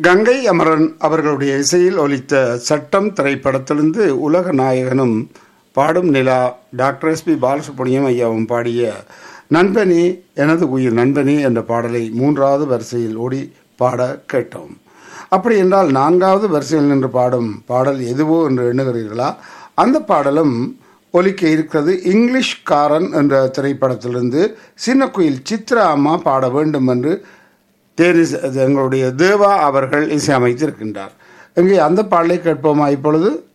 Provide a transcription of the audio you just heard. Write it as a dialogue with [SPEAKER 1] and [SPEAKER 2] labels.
[SPEAKER 1] கங்கை அமரன் அவர்களுடைய இசையில் ஒலித்த சட்டம் திரைப்படத்திலிருந்து உலக நாயகனும் பாடும் நிலா டாக்டர் எஸ் பி பாலசுப்ரமணியம் ஐயாவும் பாடிய நண்பனே எனது உயிர் நண்பனே என்ற பாடலை மூன்றாவது வரிசையில் ஓடி பாட கேட்டோம் அப்படி என்றால் நான்காவது வரிசையில் நின்று பாடும் பாடல் எதுவோ என்று எண்ணுகிறீர்களா அந்த பாடலும் ஒலிக்க இருக்கிறது இங்கிலீஷ் காரன் என்ற திரைப்படத்திலிருந்து சின்ன குயில் சித்ரா அம்மா பாட வேண்டும் என்று தேனி எங்களுடைய தேவா அவர்கள் இசையமைத்திருக்கின்றார் இங்கே அந்த பாடலை கேட்போமா இப்பொழுது